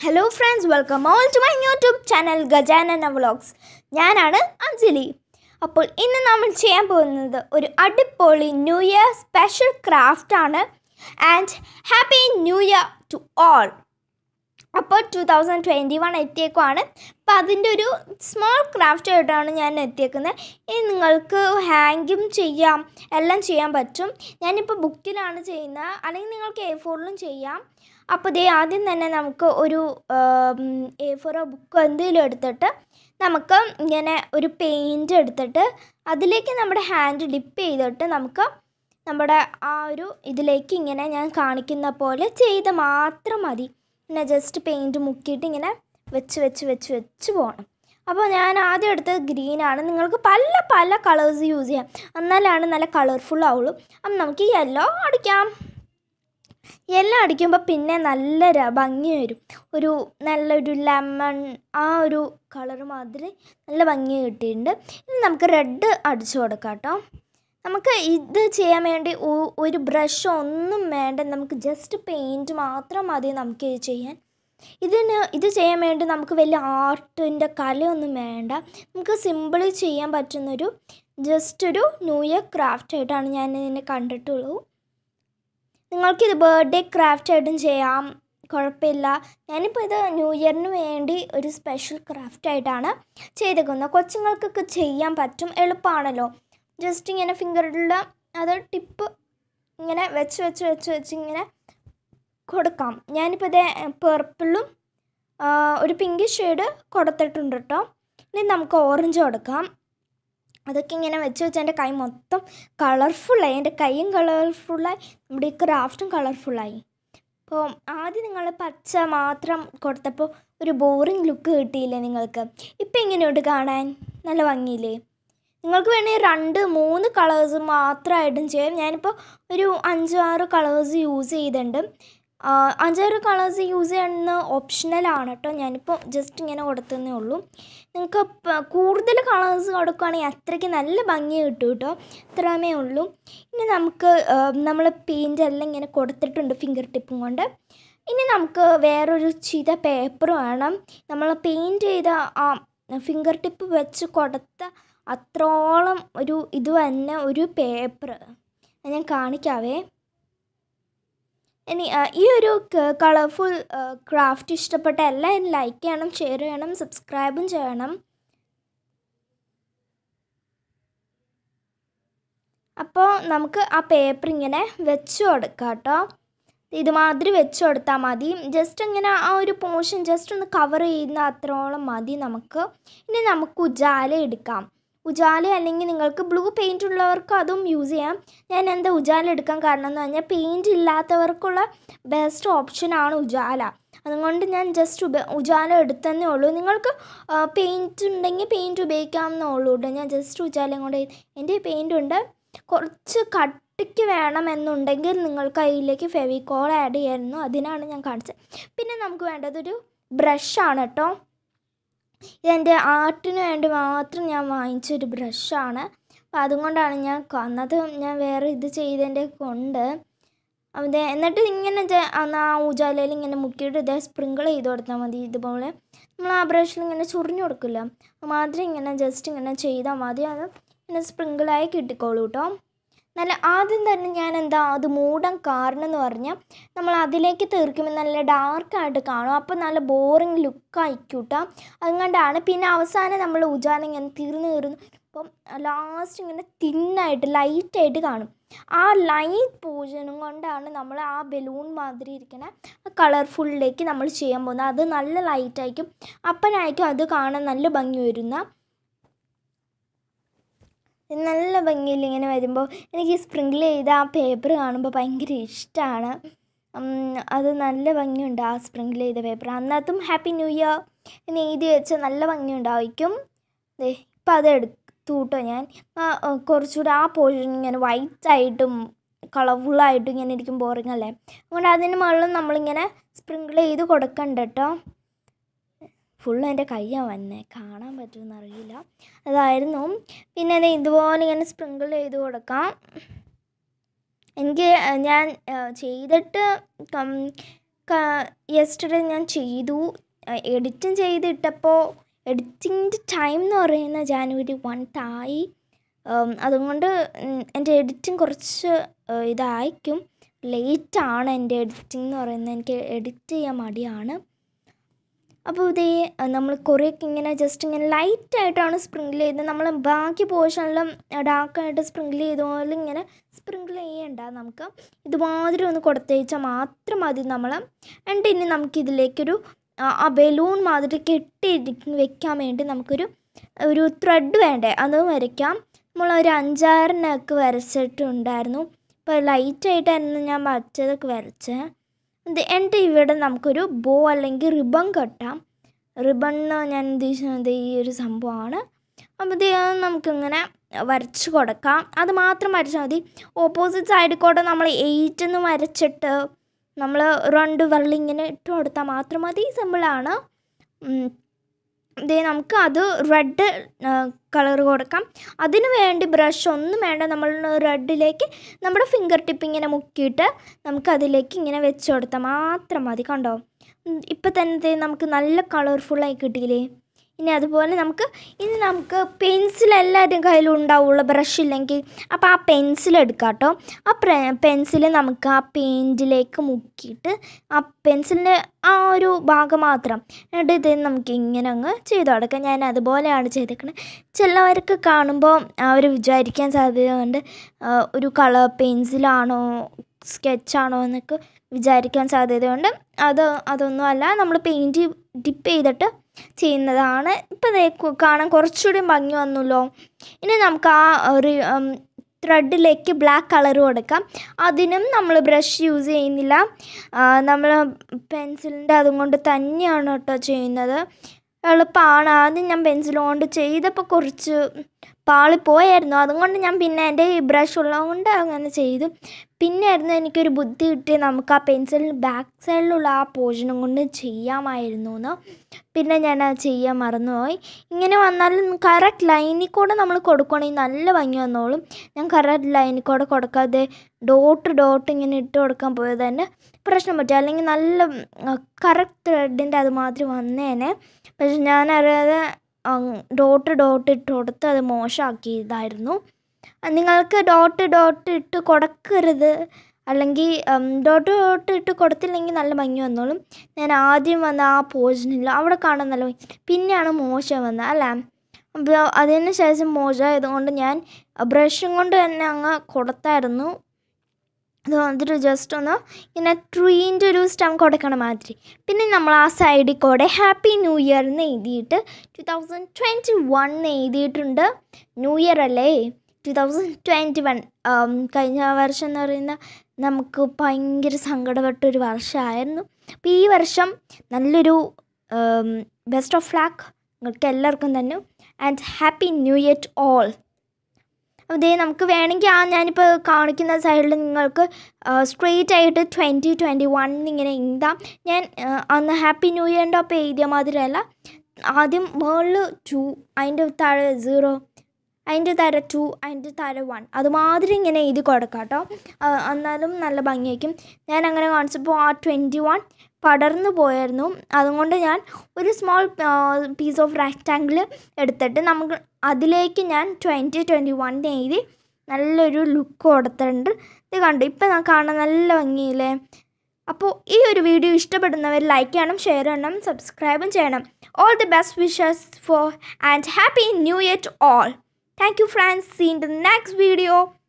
hello friends welcome all to my YouTube channel Gajanana vlogs ഞാനാണ് അഞ്ജലി അപ്പോൾ ഇന്ന് നമ്മൾ ചെയ്യാൻ പോകുന്നത് ഒരു അടിപൊളി ന്യൂ ഇയർ സ്പെഷ്യൽ ക്രാഫ്റ്റ് ആണ് and happy new year to all അപ്പോൾ ടു തൗസൻഡ് ട്വൻറ്റി വൺ എത്തിയേക്കുവാണ് അപ്പോൾ അതിൻ്റെ ഒരു സ്മോൾ ക്രാഫ്റ്റ് ആയിട്ടാണ് ഞാൻ എത്തിയേക്കുന്നത് ഇനി നിങ്ങൾക്ക് ഹാങ്കും ചെയ്യാം എല്ലാം ചെയ്യാൻ പറ്റും ഞാനിപ്പോൾ ബുക്കിലാണ് ചെയ്യുന്നത് അല്ലെങ്കിൽ നിങ്ങൾക്ക് എ ഫോറിലും ചെയ്യാം അപ്പോൾ ദേ ആദ്യം തന്നെ നമുക്ക് ഒരു എ ഫോറോ ബുക്കോ എന്തെങ്കിലും എടുത്തിട്ട് നമുക്ക് ഇങ്ങനെ ഒരു പെയിൻറ്റ് എടുത്തിട്ട് അതിലേക്ക് നമ്മുടെ ഹാൻഡ് ഡിപ്പ് ചെയ്തിട്ട് നമുക്ക് നമ്മുടെ ആ ഒരു ഇതിലേക്ക് ഇങ്ങനെ ഞാൻ കാണിക്കുന്ന പോലെ ചെയ്ത് മാത്രം മതി പിന്നെ ജസ്റ്റ് പെയിൻറ്റ് മുക്കിയിട്ട് ഇങ്ങനെ വെച്ച് വെച്ച് വെച്ച് വെച്ച് പോകണം അപ്പോൾ ഞാൻ ആദ്യം എടുത്തത് ഗ്രീനാണ് നിങ്ങൾക്ക് പല പല കളേഴ്സ് യൂസ് ചെയ്യാം എന്നാലാണ് നല്ല കളർഫുൾ ആവുള്ളൂ അപ്പം നമുക്ക് യെല്ലോ അടിക്കാം യെല്ലോ അടിക്കുമ്പോൾ പിന്നെ നല്ല ര- ഭംഗി വരും ഒരു നല്ലൊരു ലെമൺ ആ ഒരു കളർ മാതിരി നല്ല ഭംഗി കിട്ടിയിട്ടുണ്ട് ഇനി നമുക്ക് റെഡ് അടിച്ചു കൊടുക്കാം കേട്ടോ നമുക്ക് ഇത് ചെയ്യാൻ വേണ്ടി ഒ- ഒരു ബ്രഷ് ഒന്നും വേണ്ട നമുക്ക് ജസ്റ്റ് പെയിൻറ്റ് മാത്രം മതി നമുക്ക് ഇത് ചെയ്യാൻ ഇതിന് ഇത് ചെയ്യാൻ വേണ്ടി നമുക്ക് വലിയ ആർട്ടിൻ്റെ കലയൊന്നും വേണ്ട നമുക്ക് സിമ്പിളി ചെയ്യാൻ പറ്റുന്നൊരു ജസ്റ്റ് ഒരു ന്യൂ ഇയർ ക്രാഫ്റ്റ് ആയിട്ടാണ് ഞാൻ ഇതിനെ കണ്ടിട്ടുള്ളൂ നിങ്ങൾക്കിത് ബർത്ത്ഡേ ക്രാഫ്റ്റ് ആയിട്ടും ചെയ്യാം കുഴപ്പമില്ല ഞാനിപ്പോൾ ഇത് ന്യൂ ഇയറിന് വേണ്ടി ഒരു സ്പെഷ്യൽ ക്രാഫ്റ്റ് ആയിട്ടാണ് ചെയ്തേക്കുന്നത് കൊച്ചുങ്ങൾക്കൊക്കെ ചെയ്യാൻ പറ്റും എളുപ്പമാണല്ലോ ജസ്റ്റ് ഇങ്ങനെ ഫിംഗറിൽ അത് ടിപ്പ് ഇങ്ങനെ വെച്ച് വെച്ച് വെച്ച് വെച്ച് ഇങ്ങനെ കൊടുക്കാം ഞാനിപ്പോൾ ഇതേ പെർപ്പിളും ഒരു പിങ്ക് ഷെയ്ഡ് കൊടുത്തിട്ടുണ്ട് കേട്ടോ ഇനി നമുക്ക് ഓറഞ്ച് കൊടുക്കാം അതൊക്കെ ഇങ്ങനെ വെച്ച് വെച്ച് എൻ്റെ കൈ മൊത്തം കളർഫുള്ളായി എൻ്റെ കൈയും കളർഫുള്ളായി നമ്മുടെ ഈ ക്രാഫ്റ്റും കളർഫുള്ളായി അപ്പോൾ ആദ്യം നിങ്ങൾ പച്ച മാത്രം കൊടുത്തപ്പോൾ ഒരു ബോറിംഗ് ലുക്ക് കിട്ടിയില്ലേ നിങ്ങൾക്ക് ഇപ്പം എങ്ങനെയുണ്ട് കാണാൻ നല്ല ഭംഗിയില്ലേ നിങ്ങൾക്ക് വേണമെങ്കിൽ രണ്ട് മൂന്ന് കളേഴ്സ് മാത്രമായിട്ടും ചെയ്യാം ഞാനിപ്പോൾ ഒരു അഞ്ചാറ് കളേഴ്സ് യൂസ് ചെയ്തിട്ടുണ്ട് ആ, അഞ്ചാറ് കളേഴ്സ് യൂസ് ചെയ്യുന്ന ഓപ്ഷണലാണ് കേട്ടോ ഞാനിപ്പോൾ ജസ്റ്റ് ഇങ്ങനെ കൊടുത്തതേ ഉള്ളൂ നിങ്ങൾക്ക് പ- കൂടുതൽ കളേഴ്സ് കൊടുക്കുകയാണെങ്കിൽ അത്രയ്ക്ക് നല്ല ഭംഗി കിട്ടും കേട്ടോ ഇത്രമേ ഉള്ളൂ ഇനി നമുക്ക് നമ്മൾ പെയിൻ്റ് എല്ലാം ഇങ്ങനെ കൊടുത്തിട്ടുണ്ട് ഫിംഗർ ടിപ്പും കൊണ്ട് ഇനി നമുക്ക് വേറൊരു ചീത പേപ്പർ വേണം നമ്മൾ പെയിൻറ്റ് ചെയ്ത ആ ഫിംഗർ ടിപ്പ് വെച്ച് കൊടുത്ത അത്രോളം ഒരു ഇത് തന്നെ ഒരു പേപ്പർ ഞാൻ കാണിക്കാവേ ഇനി ആ, ഈ ഒരു കളർഫുൾ ക്രാഫ്റ്റ് ഇഷ്ടപ്പെട്ട എല്ലാവരും ലൈക്ക് ചെയ്യണം ഷെയർ ചെയ്യണം സബ്സ്ക്രൈബും ചെയ്യണം അപ്പോൾ നമുക്ക് ആ പേപ്പർ ഇങ്ങനെ വെച്ച് കൊടുക്കാം കേട്ടോ ഇതുമാതിരി വെച്ച് കൊടുത്താൽ മതി ജസ്റ്റ് ഇങ്ങനെ ആ ഒരു പോർഷൻ ജസ്റ്റ് ഒന്ന് കവർ ചെയ്യുന്ന അത്രോളം മതി നമുക്ക് ഇനി നമുക്ക് ഉജാല എടുക്കാം ഉജാല അല്ലെങ്കിൽ നിങ്ങൾക്ക് ബ്ലൂ പെയിൻ്റ് ഉള്ളവർക്ക് അതും യൂസ് ചെയ്യാം ഞാൻ എന്താ ഉജാല എടുക്കാൻ കാരണം എന്ന് പറഞ്ഞാൽ പെയിൻറ് ഇല്ലാത്തവർക്കുള്ള ബെസ്റ്റ് ഓപ്ഷനാണ് ഉജാല അതുകൊണ്ട് ഞാൻ ജസ്റ്റ് ഉപ ഉജാല എടുത്തതന്നേ ഉള്ളൂ നിങ്ങൾക്ക് പെയിൻറ്റ് ഉണ്ടെങ്കിൽ പെയിൻറ്റ് ഉപയോഗിക്കാമെന്നേ ഉള്ളൂ കേട്ടോ ഞാൻ ജസ്റ്റ് ഉജാലയും കൊണ്ട് എൻ്റെ പെയിൻ്റ് ഉണ്ട് കുറച്ച് കട്ടിക്ക് വേണമെന്നുണ്ടെങ്കിൽ നിങ്ങൾക്ക് അതിലേക്ക് ഫെവിക്കോൾ ആഡ് ചെയ്യായിരുന്നു അതിനാണ് ഞാൻ കാണിച്ചത് പിന്നെ നമുക്ക് വേണ്ടതൊരു ബ്രഷാണ് കേട്ടോ ഇതെൻ്റെ ആർട്ടിന് വേണ്ടി മാത്രം ഞാൻ വാങ്ങിച്ചൊരു ബ്രഷാണ് അപ്പം അതുകൊണ്ടാണ് ഞാൻ അന്നത് ഞാൻ വേറെ ഇത് ചെയ്തതിൻ്റെ കൊണ്ട് അതെ എന്നിട്ട് ഇങ്ങനെ ജ- അന്ന് ആ ഊജാലയിൽ ഇങ്ങനെ മുക്കിയിട്ട് ഇതേ സ്പ്രിങ്കിൾ ചെയ്ത് കൊടുത്താൽ മതി ഇതുപോലെ നമ്മൾ ആ ബ്രഷിൽ ഇങ്ങനെ ചുറിഞ്ഞു കൊടുക്കില്ല മാത്രം ഇങ്ങനെ ജസ്റ്റ് ഇങ്ങനെ ചെയ്താൽ മതി അത് ഇങ്ങനെ സ്പ്രിങ്കിളായി കിട്ടിക്കോളൂ കേട്ടോ നല്ല ആദ്യം തന്നെ ഞാൻ എന്താ അത് മൂടാൻ കാരണം എന്ന് പറഞ്ഞാൽ നമ്മൾ അതിലേക്ക് തീർക്കുമ്പോൾ നല്ല ഡാർക്കായിട്ട് കാണും അപ്പോൾ നല്ല ബോറിങ് ലുക്കായിരിക്കും കേട്ടോ അതുകൊണ്ടാണ് പിന്നെ അവസാനം നമ്മൾ ഉജാല ഇങ്ങനെ തീർന്ന് തീർന്ന് അപ്പം ലാസ്റ്റ് ഇങ്ങനെ തിന്നായിട്ട് ലൈറ്റായിട്ട് കാണും ആ ലൈറ്റ് പോർഷനും കൊണ്ടാണ് നമ്മൾ ആ ബലൂൺ മാതിരി ഇരിക്കണ കളർഫുള്ളിലേക്ക് നമ്മൾ ചെയ്യാൻ പോകുന്നത് അത് നല്ല ലൈറ്റായിരിക്കും അപ്പോഴായിരിക്കും അത് കാണാൻ നല്ല ഭംഗി വരുന്ന നല്ല ഭംഗിയിൽ ഇങ്ങനെ വരുമ്പോൾ എനിക്ക് സ്പ്രിങ്കിൾ ചെയ്ത ആ പേപ്പർ കാണുമ്പോൾ ഭയങ്കര ഇഷ്ടമാണ് അത് നല്ല ഭംഗിയുണ്ട് ആ സ്പ്രിങ്കിൾ ചെയ്ത പേപ്പർ അന്നത്തും ഹാപ്പി ന്യൂ ഇയർ എന്ന് എഴുതി വെച്ചാൽ നല്ല ഭംഗി ഉണ്ടായിരിക്കും ദേ ഇപ്പം അത് എടുത്തു കേട്ടോ ഞാൻ ആ, ആ, കുറച്ചുകൂടെ ആ പോർഷൻ ഇങ്ങനെ വൈറ്റ് ആയിട്ടും കളർഫുള്ളായിട്ടും ഇങ്ങനെ ഇരിക്കും ബോറിംഗ് അല്ലേ അതുകൊണ്ട് അതിന് മുകളിൽ നമ്മളിങ്ങനെ സ്പ്രിങ്കിൾ ചെയ്ത് കൊടുക്കണ്ട കേട്ടോ ഫുള്ള് എൻ്റെ കയ്യാണ് വന്നെ കാണാൻ പറ്റുമെന്ന് അറിയില്ല അതായിരുന്നു പിന്നെ ദേ ഇതുപോലെ ഇങ്ങനെ സ്പ്രിങ്കിൾ ചെയ്ത് കൊടുക്കാം എനിക്ക് ഞാൻ ആ, ചെയ്തിട്ട് കം യെസ്റ്റർഡേ ഞാൻ ചെയ്തു എഡിറ്റും ചെയ്തിട്ടപ്പോൾ എഡിറ്റിങ്ങിൻ്റെ ടൈം എന്ന് പറയുന്നത് ജാനുവരി വൺ ആയി അതുകൊണ്ട് എൻ്റെ എഡിറ്റിംഗ് കുറച്ച് ഏഹ്, ഇതായിരിക്കും ലേറ്റാണ് എൻ്റെ എഡിറ്റിംഗ് എന്ന് പറയുന്നത് എനിക്ക് എഡിറ്റ് ചെയ്യാൻ മടിയാണ് അപ്പോൾ ഇതേ നമ്മൾ കുറേയൊക്കെ ഇങ്ങനെ ജസ്റ്റ് ഇങ്ങനെ ലൈറ്റായിട്ടാണ് സ്പ്രിങ്കിൾ ചെയ്തത് നമ്മൾ ബാക്കി പോർഷനിലും ഡാർക്കായിട്ട് സ്പ്രിങ്കിൾ ചെയ്ത പോലെ ഇങ്ങനെ സ്പ്രിങ്കിൾ ചെയ്യണ്ട നമുക്ക് ഇതുമാതിരി ഒന്ന് കൊടുത്തേച്ചാൽ മാത്രം മതി നമ്മൾ എന്നിട്ട് ഇനി നമുക്കിതിലേക്കൊരു ആ, ആ ബലൂൺ മാതിരി കെട്ടി വെക്കാൻ വേണ്ടി നമുക്കൊരു ഒരു ത്രെഡ് വേണ്ടേ അത് വരയ്ക്കാം നമ്മളൊരു അഞ്ചാറിനൊക്കെ വരച്ചിട്ടുണ്ടായിരുന്നു ഇപ്പോൾ ലൈറ്റായിട്ടായിരുന്നു ഞാൻ വരച്ചതൊക്കെ വരച്ചത് ഇത് എന്നിട്ട് ഇവിടെ നമുക്കൊരു ബോ അല്ലെങ്കിൽ റിബൺ കെട്ടാം റിബൺ ഞാൻ ഉദ്ദേശിക്കുന്നത് ഈ ഒരു സംഭവമാണ് അപ്പോൾ ഇത് നമുക്കിങ്ങനെ വരച്ച് കൊടുക്കാം അത് മാത്രം വരച്ചാൽ മതി ഓപ്പോസിറ്റ് സൈഡിൽ കൂടെ നമ്മൾ എയ്റ്റ് എന്ന് വരച്ചിട്ട് നമ്മൾ രണ്ട് വള്ളി ഇങ്ങനെ ഇട്ട് കൊടുത്താൽ മാത്രം മതി സിമ്പിളാണ് ഇതേ നമുക്ക് അത് റെഡ് കളർ കൊടുക്കാം അതിന് വേണ്ടി ബ്രഷ് ഒന്നും വേണ്ട നമ്മൾ റെഡിലേക്ക് നമ്മുടെ ഫിംഗർ ടിപ്പ് ഇങ്ങനെ മുക്കിയിട്ട് നമുക്ക് അതിലേക്ക് ഇങ്ങനെ വെച്ച് കൊടുത്താൽ മാത്രം മതി കണ്ടോ ഇപ്പം തന്നെ ദേ നമുക്ക് നല്ല കളർഫുള്ളായി കിട്ടിയില്ലേ ഇനി അതുപോലെ നമുക്ക് ഇനി നമുക്ക് പെൻസിൽ എല്ലാവരുടെയും കയ്യിലും ഉണ്ടാവുള്ളൂ ബ്രഷ് ഇല്ലെങ്കിൽ അപ്പോൾ ആ പെൻസിൽ എടുക്കാം കേട്ടോ ആ പെൻസിൽ നമുക്ക് ആ പെയിൻറ്റിലേക്ക് മുക്കിയിട്ട് ആ പെൻസിലിൻ്റെ ആ ഒരു ഭാഗം മാത്രം എന്നിട്ട് ഇത് നമുക്ക് ഇങ്ങനെ അങ്ങ് ചെയ്ത് കൊടുക്കാം ഞാൻ അതുപോലെയാണ് ചെയ്തേക്കുന്നത് ചിലവർക്ക് കാണുമ്പോൾ അവർ വിചാരിക്കാൻ സാധ്യതയുണ്ട് ആ, ഒരു കളർ പെൻസിലാണോ സ്കെച്ചാണോ എന്നൊക്കെ വിചാരിക്കാൻ സാധ്യതയുണ്ട് അത് അതൊന്നും അല്ല നമ്മൾ പെയിൻറ്റ് ഡിപ്പ് ചെയ്തിട്ട് ചെയ്യുന്നതാണ് ഇപ്പം ദേ കു- കാണാൻ കുറച്ചുകൂടി ഭംഗി വന്നല്ലോ ഇനി നമുക്ക് ആ ഒരു ത്രെഡിലേക്ക് ബ്ലാക്ക് കളർ കൊടുക്കാം അതിനും നമ്മൾ ബ്രഷ് യൂസ് ചെയ്യുന്നില്ല നമ്മൾ പെൻസിലിൻ്റെ അതും കൊണ്ട് തന്നെയാണ് കേട്ടോ ചെയ്യുന്നത് എളുപ്പമാണ് ആദ്യം ഞാൻ പെൻസിൽ കൊണ്ട് ചെയ്തപ്പോൾ കുറച്ച് പാളിപ്പോയായിരുന്നു അതുകൊണ്ട് ഞാൻ പിന്നെ എൻ്റെ ഈ ബ്രഷ് ഉള്ളതുകൊണ്ട് അങ്ങനെ ചെയ്തു പിന്നെ ആയിരുന്നു എനിക്കൊരു ബുദ്ധി കിട്ടി നമുക്ക് ആ പെൻസിലിന് ബാക്ക് സൈഡിലുള്ള ആ പോർഷനും കൊണ്ട് ചെയ്യാമായിരുന്നു എന്ന് പിന്നെ ഞാൻ അത് ചെയ്യാൻ മറന്നുപോയി ഇങ്ങനെ വന്നാലും കറക്റ്റ് ലൈനിൽ കൂടെ നമ്മൾ കൊടുക്കുകയാണെങ്കിൽ നല്ല ഭംഗി വന്നോളും ഞാൻ കറക്റ്റ് ലൈനിൽ കൂടെ കൊടുക്കാതെ ഡോട്ട് ഡോട്ട് ഇങ്ങനെ ഇട്ട് കൊടുക്കാൻ പോയത് തന്നെ പ്രശ്നം പറ്റും അല്ലെങ്കിൽ നല്ല കറക്റ്റ് ത്രെഡിൻ്റെ അത് മാത്രം വന്നേനെ പക്ഷെ ഞാൻ അറിയാതെ ഡോട്ട് ഡോട്ട് ഇട്ട് കൊടുത്ത് അത് മോശമാക്കിയതായിരുന്നു നിങ്ങൾക്ക് ഡോട്ട് ഡോട്ട് ഇട്ട് കൊടുക്കരുത് അല്ലെങ്കിൽ ഡോട്ട് ഡോട്ട് ഇട്ട് കൊടുത്തില്ലെങ്കിൽ നല്ല ഭംഗി വന്നോളും ഞാൻ ആദ്യം വന്ന ആ പോർഷനിൽ അവിടെ കാണാൻ നല്ല ഭംഗി പിന്നെയാണ് മോശം വന്നത് അല്ലേ അപ്പോൾ അതിന് ശേഷം മോശമായതുകൊണ്ട് ഞാൻ ബ്രഷും കൊണ്ട് തന്നെ അങ്ങ് കൊടുത്തായിരുന്നു അത് വന്നിട്ട് ജസ്റ്റ് ഒന്ന് ഇങ്ങനെ ട്രീൻ്റെ ഒരു സ്റ്റം കൊടുക്കണ മാതിരി പിന്നെ നമ്മൾ ആ സൈഡിൽ കൂടെ ഹാപ്പി ന്യൂ ഇയർ എന്ന് എഴുതിയിട്ട് ടു തൗസൻഡ് ട്വൻറ്റി വൺ എഴുതിയിട്ടുണ്ട് ന്യൂ ഇയർ അല്ലേ ടു തൗസൻഡ് ട്വൻറ്റി വൺ കഴിഞ്ഞ വർഷം എന്ന് പറയുന്ന നമുക്ക് ഭയങ്കര സങ്കടപ്പെട്ട ഒരു വർഷമായിരുന്നു അപ്പോൾ ഈ വർഷം നല്ലൊരു ബെസ്റ്റ് ഓഫ് ലാക്ക് നിങ്ങൾക്ക് എല്ലാവർക്കും തന്നെ and happy new year to all അതേ നമുക്ക് വേണമെങ്കിൽ ആ ഞാനിപ്പോൾ കാണിക്കുന്ന സൈഡിൽ നിങ്ങൾക്ക് സ്ട്രെയിറ്റ് ആയിട്ട് ട്വൻറ്റി ട്വൻറ്റി വൺ ഇങ്ങനെ എഴുതാം ഞാൻ ആ, അന്ന് ഹാപ്പി ന്യൂ ഇയറിൻ്റെ ഒപ്പം എഴുതിയ മാതിരിയല്ല ആദ്യം മുകളിൽ ടു അതിൻ്റെ താഴെ സീറോ അതിൻ്റെ താഴെ ടു അതിൻ്റെ താഴെ വൺ അതുമാതിരി ഇങ്ങനെ എഴുതി കൊടുക്കാം കേട്ടോ ആ, എന്നാലും നല്ല ഭംഗിയായിരിക്കും ഞാൻ അങ്ങനെ കാണിച്ചപ്പോൾ ആ ട്വൻറ്റി വൺ പടർന്നു പോയായിരുന്നു അതുകൊണ്ട് ഞാൻ ഒരു സ്മോൾ പീസ് ഓഫ് റെക്റ്റാങ്കിൾ എടുത്തിട്ട് നമുക്ക് അതിലേക്ക് ഞാൻ ട്വൻറ്റി ട്വൻറ്റി വൺ എഴുതി നല്ലൊരു ലുക്ക് കൊടുത്തിട്ടുണ്ട് ഇത് കണ്ടു ഇപ്പം ഞാൻ കാണാൻ നല്ല ഭംഗിയില്ലേ അപ്പോൾ ഈ ഒരു വീഡിയോ ഇഷ്ടപ്പെടുന്നവർ ലൈക്ക് ചെയ്യണം ഷെയർ ചെയ്യണം സബ്സ്ക്രൈബും ചെയ്യണം all the best wishes for and happy new year to all thank you friends see in the next video